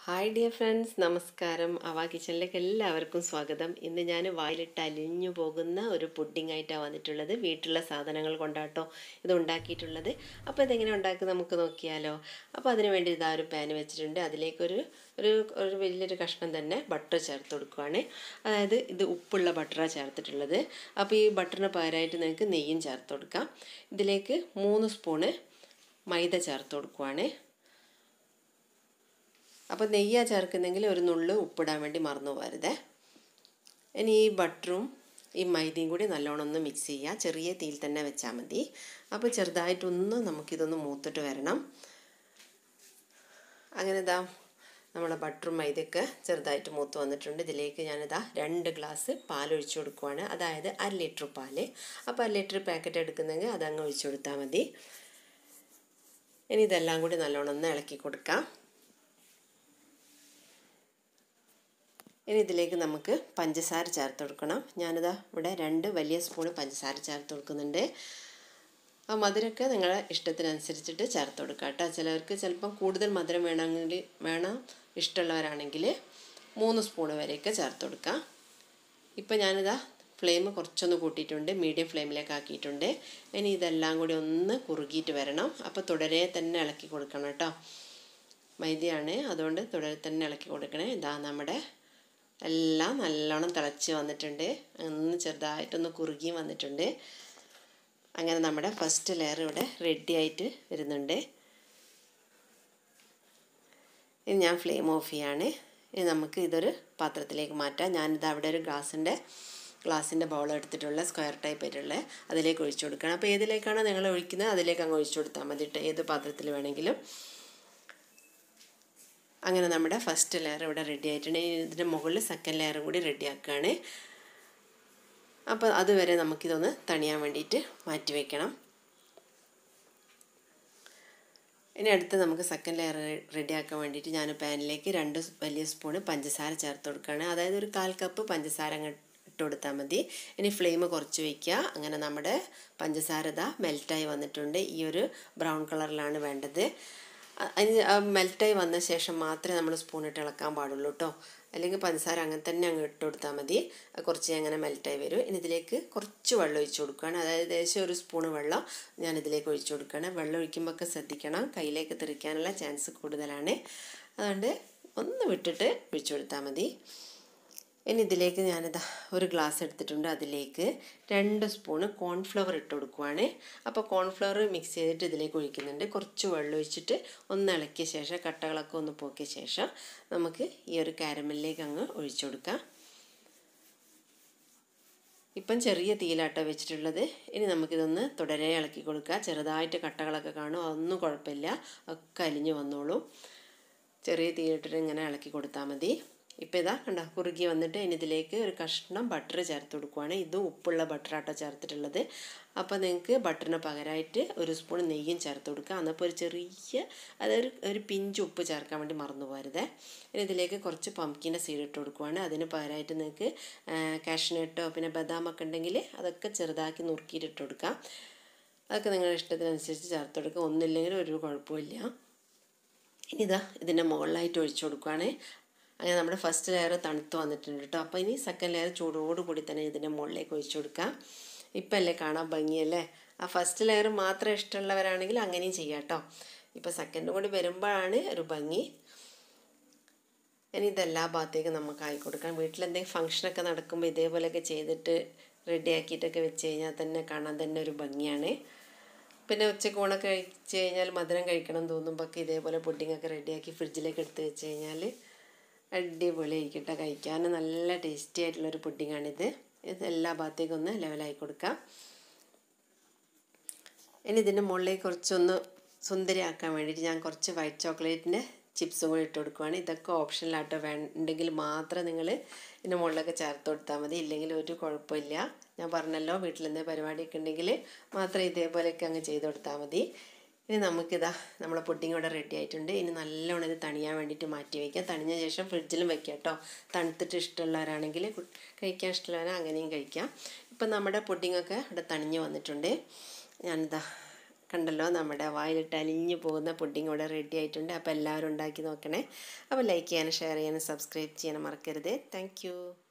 hi dear friends നമസ്കാരം അവ കിച്ചണിലേക്ക് എല്ലാവർക്കും സ്വാഗതം ഇന്ന് ഞാൻ വായിലിട്ട് അലിഞ്ഞു പോകുന്ന ഒരു പുഡിംഗ് ആയിട്ടാണ് വന്നിട്ടുള്ളത് വീട്ടിലുള്ള സാധനങ്ങൾ കൊണ്ടാട്ടോ ഇത് ഉണ്ടാക്കിയിട്ടുള്ളത് അപ്പോൾ ഇതെങ്ങനെ ഉണ്ടാക്കി നമുക്ക് നോക്കിയാലോ അപ്പോൾ അതിന് വേണ്ടി ഇതാ ഒരു പാൻ വെച്ചിട്ടുണ്ട് അതിലേക്കൊരു ഒരു ഒരു വലിയൊരു കഷ്ണം തന്നെ ബട്ടർ ചേർത്ത് കൊടുക്കുവാണ് അതായത് ഇത് ഉപ്പുള്ള ബട്ടറാണ് ചേർത്തിട്ടുള്ളത് അപ്പോൾ ഈ ബട്ടറിന് പകരമായിട്ട് നിങ്ങൾക്ക് നെയ്യും ചേർത്ത് കൊടുക്കാം ഇതിലേക്ക് മൂന്ന് സ്പൂണ് മൈദ ചേർത്ത് കൊടുക്കുവാണ് അപ്പോൾ നെയ്യാ ചേർക്കുന്നെങ്കിൽ ഒരു നുള്ളു ഉപ്പിടാൻ വേണ്ടി മറന്നു പോകരുതേ ഇനി ഈ ബട്ടറും ഈ മൈദയും കൂടി നല്ലോണം ഒന്ന് മിക്സ് ചെയ്യുക ചെറിയ തീയിൽ തന്നെ വെച്ചാൽ മതി അപ്പോൾ ചെറുതായിട്ടൊന്ന് നമുക്കിതൊന്ന് മൂത്തിട്ട് വരണം അങ്ങനെ ഇതാ നമ്മളെ ബട്ടറും മൈദയൊക്കെ ചെറുതായിട്ട് മൂത്ത് വന്നിട്ടുണ്ട് ഇതിലേക്ക് ഞാനിതാ രണ്ട് ഗ്ലാസ് പാൽ ഒഴിച്ചു കൊടുക്കുവാണ് അതായത് അര ലിറ്റർ പാൽ അപ്പോൾ അര ലിറ്റർ പാക്കറ്റ് എടുക്കുന്നെങ്കിൽ അതങ്ങ് ഒഴിച്ചു കൊടുത്താൽ മതി ഇനി ഇതെല്ലാം കൂടി നല്ലോണം ഒന്ന് ഇളക്കി കൊടുക്കാം ഇനി ഇതിലേക്ക് നമുക്ക് പഞ്ചസാര ചേർത്ത് കൊടുക്കണം ഞാനിതാ ഇവിടെ രണ്ട് വലിയ സ്പൂൺ പഞ്ചസാര ചേർത്ത് കൊടുക്കുന്നുണ്ട് ആ മധുരമൊക്കെ നിങ്ങളുടെ ഇഷ്ടത്തിനനുസരിച്ചിട്ട് ചേർത്ത് കൊടുക്കുക കേട്ടോ ചിലർക്ക് ചിലപ്പം കൂടുതൽ മധുരം വേണമെങ്കിൽ വേണം ഇഷ്ടമുള്ളവരാണെങ്കിൽ മൂന്ന് സ്പൂൺ വരെയൊക്കെ ചേർത്ത് കൊടുക്കാം ഇപ്പം ഞാനിതാ ഫ്ലെയിം കുറച്ചൊന്ന് കൂട്ടിയിട്ടുണ്ട് മീഡിയം ഫ്ലെയിമിലേക്ക് ആക്കിയിട്ടുണ്ട് ഇനി ഇതെല്ലാം കൂടി ഒന്ന് കുറുകിയിട്ട് വരണം അപ്പോൾ തുടരെ തന്നെ ഇളക്കി കൊടുക്കണം കേട്ടോ മൈദയാണ് അതുകൊണ്ട് തുടരെ തന്നെ ഇളക്കി കൊടുക്കണേ ഇതാ നമ്മുടെ എല്ലാം നല്ലോണം തിളച്ച് വന്നിട്ടുണ്ട് ഒന്ന് ചെറുതായിട്ടൊന്ന് കുറുകിയും വന്നിട്ടുണ്ട് അങ്ങനെ നമ്മുടെ ഫസ്റ്റ് ലെയർ ഇവിടെ റെഡി ആയിട്ട് വരുന്നുണ്ട് ഇനി ഞാൻ ഫ്ലെയിം ഓഫ് ചെയ്യാണ് ഇനി നമുക്ക് ഇതൊരു പാത്രത്തിലേക്ക് മാറ്റാം ഞാനിത് അവിടെ ഒരു ഗ്ലാസിൻ്റെ ഗ്ലാസിൻ്റെ ബൗൾ എടുത്തിട്ടുള്ള സ്ക്വയർ ടൈപ്പ് ആയിട്ടുള്ള അതിലേക്ക് ഒഴിച്ചു കൊടുക്കണം അപ്പോൾ ഏതിലേക്കാണോ നിങ്ങൾ ഒഴിക്കുന്നത് അതിലേക്ക് അങ്ങ് ഒഴിച്ചു കൊടുത്താൽ മതി ഏത് പാത്രത്തിൽ വേണമെങ്കിലും അങ്ങനെ നമ്മുടെ ഫസ്റ്റ് ലെയർ ഇവിടെ റെഡി ആയിട്ടുണ്ട് ഇതിൻ്റെ മുകളിൽ സെക്കൻഡ് ലെയറും കൂടി റെഡി ആക്കുകയാണ് അപ്പോൾ അതുവരെ നമുക്കിതൊന്ന് തണിയാൻ വേണ്ടിയിട്ട് മാറ്റി വയ്ക്കണം ഇനി അടുത്ത് നമുക്ക് സെക്കൻഡ് ലെയർ റെഡി ആക്കാൻ വേണ്ടിയിട്ട് ഞാൻ പാനിലേക്ക് രണ്ട് വലിയ സ്പൂണ് പഞ്ചസാര ചേർത്ത് കൊടുക്കുകയാണ് അതായത് ഒരു കാൽ കപ്പ് പഞ്ചസാര അങ്ങ് ഇട്ട് കൊടുത്താൽ മതി ഇനി ഫ്ലെയിം കുറച്ച് വയ്ക്കുക അങ്ങനെ നമ്മുടെ പഞ്ചസാര ഇതാ മെൽറ്റായി വന്നിട്ടുണ്ട് ഈ ഒരു ബ്രൗൺ കളറിലാണ് വേണ്ടത് അതിന് മെൽറ്റായി വന്ന ശേഷം മാത്രമേ നമ്മൾ സ്പൂൺ ഇട്ട് ഇളക്കാൻ പാടുള്ളൂ കേട്ടോ അല്ലെങ്കിൽ പഞ്ചസാര അങ്ങനെ തന്നെ അങ്ങ് ഇട്ട് കൊടുത്താൽ മതി കുറച്ച് അങ്ങനെ മെൽറ്റായി വരും ഇനി ഇതിലേക്ക് കുറച്ച് വെള്ളം ഒഴിച്ച് കൊടുക്കുകയാണ് അതായത് ഏകദേശം ഒരു സ്പൂണ് വെള്ളം ഞാൻ ഇതിലേക്ക് ഒഴിച്ച് കൊടുക്കുകയാണ് വെള്ളം ഒഴിക്കുമ്പോൾ ഒക്കെ ശ്രദ്ധിക്കണം കയ്യിലേക്ക് തെറിക്കാനുള്ള ചാൻസ് കൂടുതലാണ് അതുകൊണ്ട് ഒന്ന് വിട്ടിട്ട് ഒഴിച്ചു കൊടുത്താൽ മതി ഇനി ഇതിലേക്ക് ഞാനിതാ ഒരു ഗ്ലാസ് എടുത്തിട്ടുണ്ട് അതിലേക്ക് രണ്ട് സ്പൂണ് കോൺഫ്ലവർ ഇട്ട് കൊടുക്കുവാണ് അപ്പോൾ കോൺഫ്ലവർ മിക്സ് ചെയ്തിട്ട് ഇതിലേക്ക് ഒഴിക്കുന്നുണ്ട് കുറച്ച് വെള്ളം ഒഴിച്ചിട്ട് ഒന്ന് ഇളക്കിയ ശേഷം കട്ടകളൊക്കെ ഒന്ന് പോക്കിയ ശേഷം നമുക്ക് ഈ ഒരു കാരമലിലേക്ക് അങ്ങ് ഒഴിച്ചു കൊടുക്കാം ഇപ്പം ചെറിയ തീയിലാട്ടോ വെച്ചിട്ടുള്ളത് ഇനി നമുക്കിതൊന്ന് തുടരെ ഇളക്കി കൊടുക്കുക ചെറുതായിട്ട് കട്ടകളൊക്കെ കാണും അതൊന്നും കുഴപ്പമില്ല ഒക്കെ അലിഞ്ഞു വന്നോളും ചെറിയ തീയിലിട്ടിട്ട് ഇങ്ങനെ ഇളക്കി കൊടുത്താൽ മതി ഇപ്പോൾ ഇതാ കണ്ട കുറുകി വന്നിട്ട് ഇനി ഇതിലേക്ക് ഒരു കഷ്ണം ബട്ടർ ചേർത്ത് കൊടുക്കുവാണ് ഇതും ഉപ്പുള്ള ബട്ടറാട്ടോ ചേർത്തിട്ടുള്ളത് അപ്പോൾ നിങ്ങൾക്ക് ബട്ടറിന് പകരമായിട്ട് ഒരു സ്പൂൺ നെയ്യും ചേർത്ത് കൊടുക്കുക അന്നപ്പോൾ ഒരു ചെറിയ അതൊരു ഒരു പിഞ്ച് ഉപ്പ് ചേർക്കാൻ വേണ്ടി മറന്നു പോരുത് ഇനി ഇതിലേക്ക് കുറച്ച് പംകിൻ്റെ സീഡ് ഇട്ട് കൊടുക്കുവാണ് അതിന് പകരമായിട്ട് നിങ്ങൾക്ക് കാഷ്നട്ടോ പിന്നെ ബദാമൊക്കെ ഉണ്ടെങ്കിൽ അതൊക്കെ ചെറുതാക്കി നുറുക്കിയിട്ട് ഇട്ട് കൊടുക്കാം അതൊക്കെ നിങ്ങളുടെ ഇഷ്ടത്തിനനുസരിച്ച് ചേർത്ത് കൊടുക്കുക ഒന്നില്ലെങ്കിൽ ഒരു കുഴപ്പമില്ല ഇനി ഇതാ ഇതിൻ്റെ മുകളിലായിട്ട് ഒഴിച്ചു കൊടുക്കുകയാണ് അങ്ങനെ നമ്മുടെ ഫസ്റ്റ് ലെയർ തണുത്ത് വന്നിട്ടുണ്ട് കേട്ടോ അപ്പോൾ ഇനി സെക്കൻഡ് ലെയർ ചൂടോട് കൂടി തന്നെ ഇതിൻ്റെ മുകളിലേക്ക് ഒഴിച്ചു കൊടുക്കാം ഇപ്പം അല്ലേ കാണാൻ ഭംഗിയല്ലേ ആ ഫസ്റ്റ് ലെയർ മാത്രം ഇഷ്ടമുള്ളവരാണെങ്കിൽ അങ്ങനെയും ചെയ്യാം കേട്ടോ ഇപ്പോൾ സെക്കൻഡും കൂടി വരുമ്പോഴാണ് ഒരു ഭംഗി ഇനി ഇതെല്ലാ ഭാഗത്തേക്കും നമുക്ക് ആയി കൊടുക്കാം വീട്ടിലെന്തെങ്കിലും ഫംഗ്ഷനൊക്കെ നടക്കുമ്പോൾ ഇതേപോലെയൊക്കെ ചെയ്തിട്ട് റെഡി ആക്കിയിട്ടൊക്കെ വെച്ച് കഴിഞ്ഞാൽ തന്നെ കാണാൻ തന്നെ ഒരു ഭംഗിയാണ് പിന്നെ ഉച്ചക്ക് ഊണൊക്കെ കഴിച്ച് കഴിഞ്ഞാൽ മധുരം കഴിക്കണം തോന്നുമ്പോൾ ഒക്കെ ഇതേപോലെ പുഡിങ്ങൊക്കെ റെഡിയാക്കി ഫ്രിഡ്ജിലേക്ക് എടുത്ത് വെച്ച് കഴിഞ്ഞാൽ അടിപൊളിയായിരിക്കും കേട്ടോ കഴിക്കാൻ നല്ല ടേസ്റ്റി ആയിട്ടുള്ളൊരു പുഡിങ്ങാണിത് ഇത് എല്ലാ ഭാഗത്തേക്കും ഒന്ന് ലെവലായി കൊടുക്കാം ഇനി ഇതിൻ്റെ മുകളിലേക്ക് കുറച്ചൊന്ന് സുന്ദരിയാക്കാൻ വേണ്ടിയിട്ട് ഞാൻ കുറച്ച് വൈറ്റ് ചോക്ലേറ്റിൻ്റെ ചിപ്സും കൂടി ഇട്ട് കൊടുക്കുവാണ് ഇതൊക്കെ ഓപ്ഷനിലാട്ടോ വേണ്ടെങ്കിൽ മാത്രം നിങ്ങൾ ഇതിൻ്റെ മുകളിലൊക്കെ ചേർത്ത് കൊടുത്താൽ മതി ഇല്ലെങ്കിൽ ഒരു കുഴപ്പമില്ല ഞാൻ പറഞ്ഞല്ലോ വീട്ടിൽ നിന്ന് പരിപാടിയൊക്കെ ഉണ്ടെങ്കിൽ മാത്രം ഇതേപോലെയൊക്കെ അങ്ങ് ചെയ്ത് കൊടുത്താൽ മതി ഇനി നമുക്കിതാ നമ്മളെ പുഡിങ് ഇവിടെ റെഡി ആയിട്ടുണ്ട് ഇനി നല്ലോണം ഇത് തണിയാൻ വേണ്ടിയിട്ട് മാറ്റി വയ്ക്കാം തണിഞ്ഞ ശേഷം ഫ്രിഡ്ജിലും വെക്കാം കേട്ടോ തണുത്തിട്ട് ഇഷ്ടമുള്ളവരാണെങ്കിൽ കഴിക്കാൻ ഇഷ്ടമുള്ളവരാ അങ്ങനെയും കഴിക്കാം ഇപ്പം നമ്മുടെ പുഡിങ്ങൊക്കെ ഇവിടെ തണിഞ്ഞ് വന്നിട്ടുണ്ട് ഞാനിതാ കണ്ടല്ലോ നമ്മുടെ വായിലിട്ട് അലിഞ്ഞു പോകുന്ന പുഡിംഗ് ഇവിടെ റെഡി ആയിട്ടുണ്ട് അപ്പോൾ എല്ലാവരും ഉണ്ടാക്കി നോക്കണേ അപ്പോൾ ലൈക്ക് ചെയ്യാനും ഷെയർ ചെയ്യാനും സബ്സ്ക്രൈബ് ചെയ്യാനും മറക്കരുത് താങ്ക്